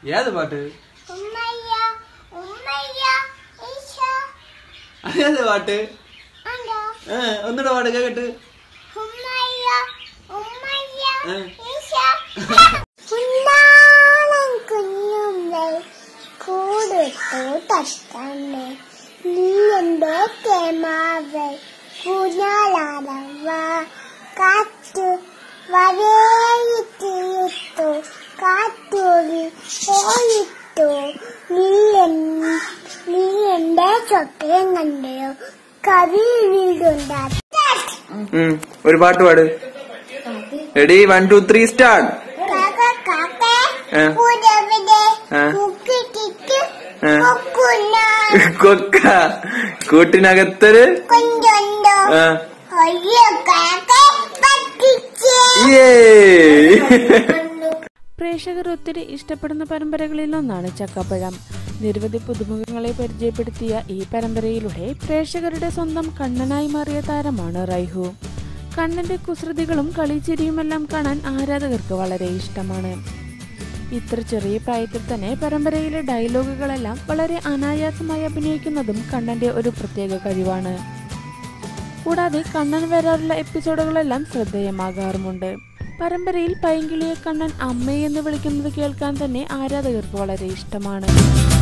ഏത് പാട്ട് ഉമ്മയ്യ ഉമ്മയ്യ ഈശ അതേത് പാട്ട് അണ്ടോ ഏ ഒന്നുകൂടെ പാട്ട് കേട്ട് ഉമ്മയ്യ ഉമ്മയ്യ ഏ. ഈശ കുഞ്ഞാളൻ കുഞ്ഞുമ്മേ കൂടുത്തു തട്ടമ്മേ നീ എന്റെ കേമാവേ കുഞ്ഞാലാടവ കാറ്റു വരയിട്ടിട്ടു കാറ്റൂരി പോയിട്ടു നീ എൻ- നീ എന്റെ ചൊട്ടയും കണ്ടയോ കവി വീടുണ്ടാക്കി ഉം, ഒരു പാട്ട് പാട് ready one two three start കാക്ക കാക്ക ഏ. കൂടവിടെ ഏ. കുക്കി കിക്ക് ഏ. കൊക്കുന്ന കൊക്ക കൂട്ടിനകത്തൊരു കൊണ്ടുണ്ടോ ആ, അയ്യോ കാക്ക പറ്റിച്ചേ യേ. പ്രേക്ഷകർ ഒത്തിരി ഇഷ്ടപ്പെടുന്ന പരമ്പരകളിൽ ഒന്നാണ് ചക്കപ്പഴം നിരവധി പുതുമുഖങ്ങളെ പരിചയപ്പെടുത്തിയ ഈ പരമ്പരയിലൂടെ പ്രേക്ഷകരുടെ സ്വന്തം കണ്ണനായി മാറിയ താരമാണ് റൈഹു കണ്ണന്റെ കുസൃതികളും കളിച്ചിരിയുമെല്ലാം കാണാൻ ആരാധകർക്ക് വളരെ ഇഷ്ടമാണ് ഇത്ര ചെറിയ പ്രായത്തിൽ തന്നെ പരമ്പരയിലെ ഡയലോഗുകളെല്ലാം വളരെ അനായാസമായി അഭിനയിക്കുന്നതും കണ്ണന്റെ ഒരു പ്രത്യേക കഴിവാണ് കൂടാതെ കണ്ണൻ വരാറുള്ള എപ്പിസോഡുകളെല്ലാം ശ്രദ്ധേയമാകാറുമുണ്ട് പരമ്പരയിൽ പൈങ്കിളിയെ കണ്ണൻ അമ്മയെന്ന് വിളിക്കുന്നത് കേൾക്കാൻ തന്നെ ആരാധകർക്ക് വളരെ ഇഷ്ടമാണ്